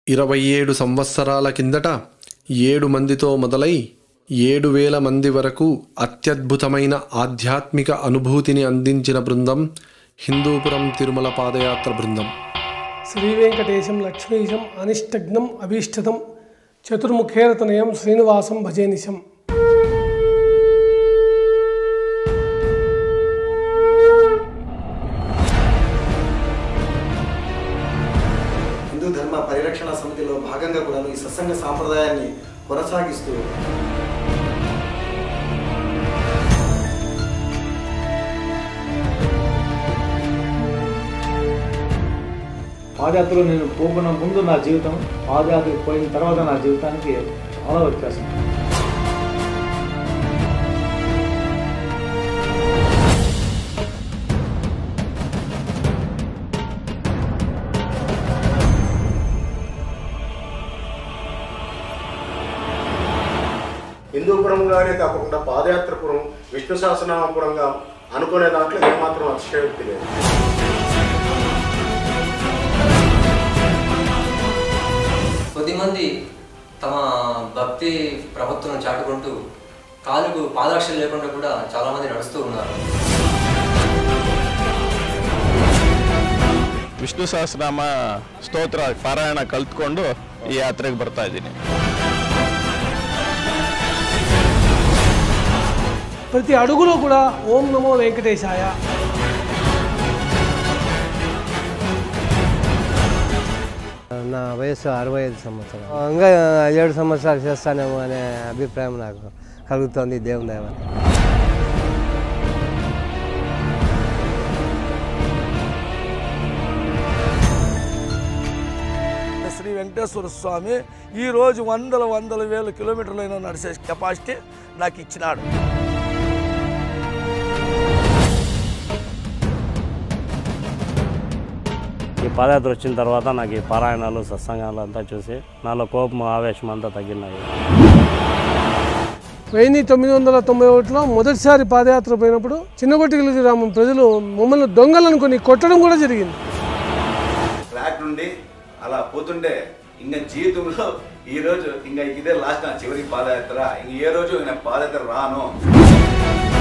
ఇరవై ఏడు సంవత్సరాల కిందట ఏడు మందితో మొదలై ఏడు వేల మంది వరకు అత్యద్భుతమైన ఆధ్యాత్మిక అనుభూతిని అందించిన బృందం హిందూపురం తిరుమల పాదయాత్ర బృందం శ్రీ వెంకటేశం లక్ష్మీశం అనిష్టగ్నం అభీష్టదం చతుర్ముఖేరతనయం శ్రీనివాసం భజేనిశం హిందూ ధర్మ పరిరక్షణ సమితిలో భాగంగా కూడా ఈ సత్సంగ సాంప్రదాయాన్ని కొనసాగిస్తూ పాదయాత్రలో నేను పోకున్న ముందు నా జీవితం పాదయాత్రకు పోయిన తర్వాత నా జీవితానికి చాలా వ్యత్యాసం హిందూపురంగానే కాకుండా పాదయాత్రపురం విష్ణు సహస్రనామపురంగా అనుకునే దాంట్లో ఏమాత్రం అతిశయోక్తి లేదు కొద్దిమంది తమ భక్తి ప్రభుత్వం చాటుకుంటూ కాలుకు పాదరక్షలు లేకుండా కూడా చాలామంది నడుస్తూ ఉన్నారు ವಿಷ್ಣು ಸಹಸ್ರನಾಮ ಸ್ತೋತ್ರ ಪಾರಾಯಣ ಕಲ್ತ್ಕೊಂಡು ಈ ಯಾತ್ರೆಗೆ ಬರ್ತಾ ಇದ್ದೀನಿ ప్రతి అడుగులో కూడా ఓం నమో వెంకటేశాయ నా వయసు అరవై ఐదు సంవత్సరాలు ఇంకా ఏడు సంవత్సరాలు చేస్తానేమో అనే అభిప్రాయం నాకు కలుగుతోంది దేవుని దయ వల్ల. శ్రీ వెంకటేశ్వర స్వామి ఈరోజు వందల వందల వేల కిలోమీటర్లైనా నడిచే కెపాసిటీ నాకు ఇచ్చినాడు ఈ పాదయాత్ర వచ్చిన తర్వాత నాకు ఈ పారాయణాలు సత్సంగాలు అంతా చూసి నాలో కోపం ఆవేశం అంతా తగ్గినాయి వెయ్యి తొమ్మిది వందల తొంభై ఒకటిలో మొదటిసారి పాదయాత్ర పోయినప్పుడు చిన్నగొట్టిగిలి గ్రామం ప్రజలు మమ్మల్ని దొంగలనుకొని కొట్టడం కూడా జరిగింది ట్రాక్ నుండి అలా పోతుంటే ఇంకా జీవితంలో ఈ రోజు ఇంకా ఇదే లాస్ట్ నా చివరి పాదయాత్ర ఇంక ఏ రోజు నేను పాదయాత్ర రాను